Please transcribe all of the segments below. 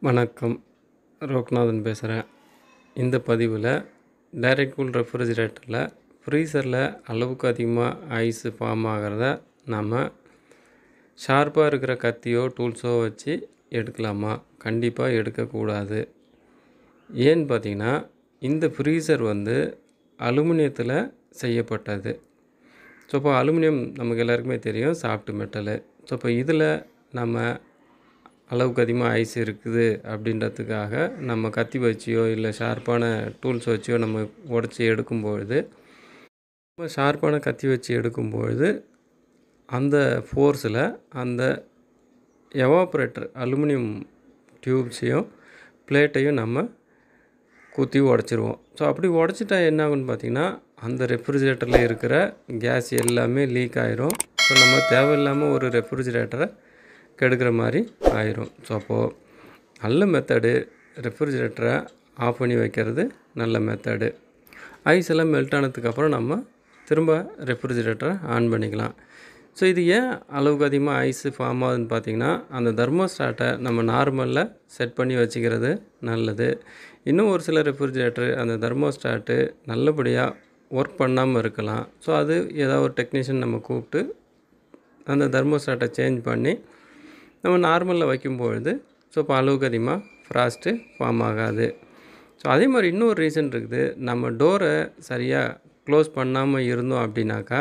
வணக்கம் ரோக்நாதன் பேசுகிறேன் இந்த பதிவில் டைரக்ட் கூல் ரெஃப்ரிஜிரேட்டரில் ஃப்ரீசரில் அளவுக்கு அதிகமாக ஐஸு ஃபார்ம் ஆகிறத நம்ம ஷார்ப்பாக இருக்கிற கத்தியோ டூல்ஸோ வச்சு எடுக்கலாமா கண்டிப்பாக எடுக்கக்கூடாது ஏன்னு பார்த்தீங்கன்னா இந்த ஃப்ரீசர் வந்து அலுமினியத்தில் செய்யப்பட்டது ஸோ இப்போ அலுமினியம் நமக்கு எல்லாருக்குமே தெரியும் சாஃப்ட் மெட்டலு ஸோ இப்போ இதில் நம்ம அளவுக்கு அதிகமாக ஐஸ் இருக்குது அப்படின்றதுக்காக நம்ம கத்தி வச்சியோ இல்லை ஷார்ப்பான டூல்ஸ் வச்சியோ நம்ம உடச்சி எடுக்கும்பொழுது நம்ம ஷார்ப்பான கத்தி வச்சு எடுக்கும்பொழுது அந்த ஃபோர்ஸில் அந்த எவாப்ரேட்டர் அலுமினியம் டியூப்ஸையும் பிளேட்டையும் நம்ம குத்தி உடச்சிருவோம் ஸோ அப்படி உடச்சிட்டா என்ன ஆகுன்னு பார்த்தீங்கன்னா அந்த ரெஃப்ரிஜிரேட்டரில் இருக்கிற கேஸ் எல்லாமே லீக் ஆயிரும் ஸோ நம்ம தேவையில்லாமல் ஒரு ரெஃப்ரிஜிரேட்டரை கெடுக்கிற மாதிரி ஆயிரும் ஸோ அப்போது நல்ல மெத்தடு ரெஃப்ரிஜிரேட்டரை ஆஃப் பண்ணி வைக்கிறது நல்ல மெத்தடு ஐஸ் எல்லாம் மெல்ட் ஆனதுக்கப்புறம் நம்ம திரும்ப ரெஃப்ரிஜிரேட்டரை ஆன் பண்ணிக்கலாம் ஸோ இது ஏன் அளவுக்கு அதிகமாக ஐஸு ஃபார்ம் ஆகுதுன்னு பார்த்தீங்கன்னா அந்த தெர்மோஸ்டாட்டை நம்ம நார்மலில் செட் பண்ணி வச்சுக்கிறது நல்லது இன்னும் ஒரு சில ரெஃப்ரிஜிரேட்டர் அந்த தெர்மோஸ்டாட்டு நல்லபடியாக ஒர்க் பண்ணாமல் இருக்கலாம் ஸோ அது ஏதாவது ஒரு டெக்னீஷியன் நம்ம கூப்பிட்டு அந்த தெர்மோஸ்டாட்டை சேஞ்ச் பண்ணி நம்ம நார்மலில் வைக்கும்பொழுது ஸோ இப்போ அளவுக்கு அதிகமாக ஃப்ராஸ்ட்டு ஃபார்ம் ஆகாது ஸோ அதே மாதிரி இன்னொரு ரீசன் இருக்குது நம்ம டோரை சரியாக க்ளோஸ் பண்ணாமல் இருந்தோம் அப்படின்னாக்கா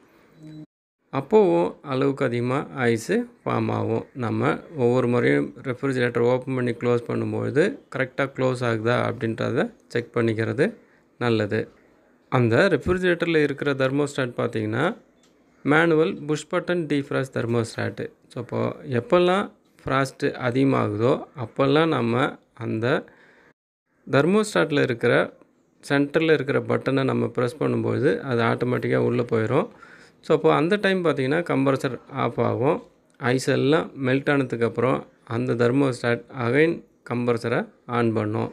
அப்போவும் அளவுக்கு அதிகமாக ஐஸு ஃபார்ம் ஆகும் நம்ம ஒவ்வொரு முறையும் ரெஃப்ரிஜிரேட்டர் ஓப்பன் பண்ணி க்ளோஸ் பண்ணும்பொழுது கரெக்டாக க்ளோஸ் ஆகுதா அப்படின்றத செக் பண்ணிக்கிறது நல்லது அந்த ரெஃப்ரிஜிரேட்டரில் இருக்கிற தெர்மோஸ்டாட் பார்த்திங்கன்னா manual push button defrost thermostat so இப்போது எப்போல்லாம் ஃப்ராஸ்ட்டு அதிகமாகுதோ அப்போல்லாம் நம்ம அந்த தெர்மோஸ்டாட்டில் இருக்கிற சென்டரில் இருக்கிற பட்டனை நம்ம ப்ரெஸ் பண்ணும்போது அது ஆட்டோமேட்டிக்காக உள்ளே போயிடும் ஸோ அப்போ அந்த டைம் பார்த்திங்கன்னா கம்ப்ரஸர் ஆஃப் ஆகும் ஐஸ் எல்லாம் மெல்ட் ஆனதுக்கப்புறம் அந்த தெர்மோஸ்டாட் அகைன் கம்ப்ரஸரை ஆன் பண்ணும்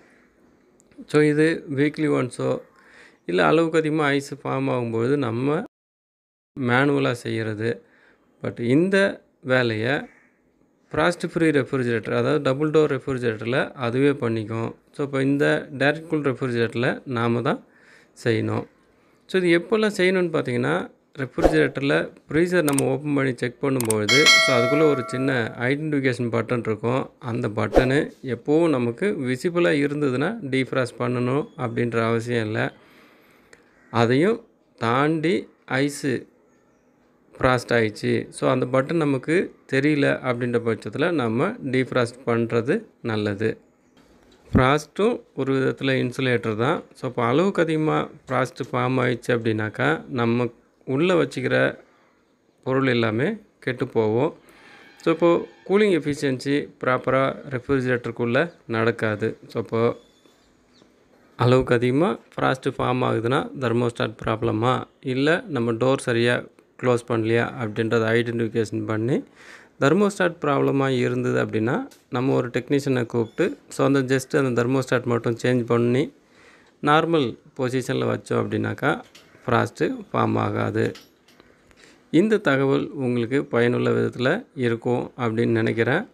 ஸோ இது வீக்லி ஒன்ஸோ இல்லை அளவுக்கு அதிகமாக ஐஸ் ஃபார்ம் ஆகும்போது நம்ம மேனுவலாக செய்கிறது பட் இந்த வேலையை ஃப்ராஸ்ட் ஃப்ரீ ரெஃப்ரிஜிரேட்டர் அதாவது டபுள் டோர் ரெஃப்ரிஜிரேட்டரில் அதுவே பண்ணிக்கும் ஸோ இப்போ இந்த டைரக்ட் கூல் ரெஃப்ரிஜிரேட்டரில் நாம் தான் செய்யணும் ஸோ இது எப்போல்லாம் செய்யணும்னு பார்த்தீங்கன்னா ரெஃப்ரிஜிரேட்டரில் ஃப்ரீசர் நம்ம ஓப்பன் பண்ணி செக் பண்ணும்பொழுது ஸோ அதுக்குள்ளே ஒரு சின்ன ஐடென்டிஃபிகேஷன் பட்டன் இருக்கும் அந்த பட்டனு எப்போவும் நமக்கு விசிபிளாக இருந்ததுன்னா டீஃப்ராஸ்ட் பண்ணணும் அப்படின்ற அவசியம் இல்லை அதையும் தாண்டி ஐஸு ஃப்ராஸ்ட் ஆயிடுச்சு ஸோ அந்த பட்டன் நமக்கு தெரியல அப்படின்ற பட்சத்தில் நம்ம டீஃப்ராஸ்ட் பண்ணுறது நல்லது ஃப்ராஸ்ட்டும் ஒரு விதத்தில் இன்சுலேட்டர் தான் ஸோ இப்போ அளவுக்கு அதிகமாக ஃப்ராஸ்ட்டு ஃபார்ம் ஆயிடுச்சு அப்படின்னாக்கா நம்ம உள்ளே வச்சுக்கிற பொருள் எல்லாமே கெட்டு போகும் ஸோ இப்போது கூலிங் எஃபிஷியன்சி ப்ராப்பராக ரெஃப்ரிஜிரேட்டருக்குள்ளே நடக்காது ஸோ இப்போது அளவுக்கு அதிகமாக ஃப்ராஸ்ட்டு ஃபார்ம் ஆகுதுன்னா தெர்மோஸ்டாட் ப்ராப்ளமா இல்லை நம்ம டோர் சரியாக க்ளோஸ் பண்ணலையா அப்படின்றத ஐடென்டிஃபிகேஷன் பண்ணி தெர்மோஸ்டாட் ப்ராப்ளமாக இருந்தது அப்படின்னா நம்ம ஒரு டெக்னீஷியனை கூப்பிட்டு ஸோ அந்த ஜஸ்ட் அந்த தெர்மோஸ்டாட் மட்டும் சேஞ்ச் பண்ணி நார்மல் பொசிஷனில் வச்சோம் அப்படின்னாக்கா ஃப்ராஸ்ட்டு ஃபார்ம் ஆகாது இந்த தகவல் உங்களுக்கு பயனுள்ள விதத்தில் இருக்கும் அப்படின்னு நினைக்கிறேன்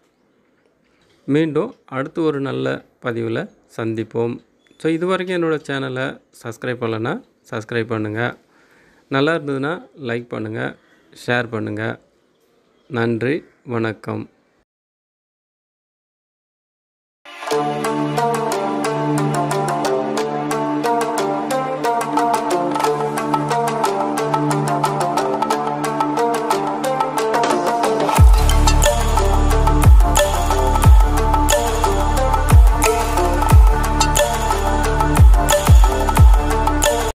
மீண்டும் அடுத்து ஒரு நல்ல பதிவில் சந்திப்போம் ஸோ இது வரைக்கும் என்னோடய சேனலை சப்ஸ்கிரைப் பண்ணலைன்னா சப்ஸ்கிரைப் பண்ணுங்கள் நல்லா இருந்ததுன்னா லைக் பண்ணுங்கள் ஷேர் பண்ணுங்கள் நன்றி வணக்கம்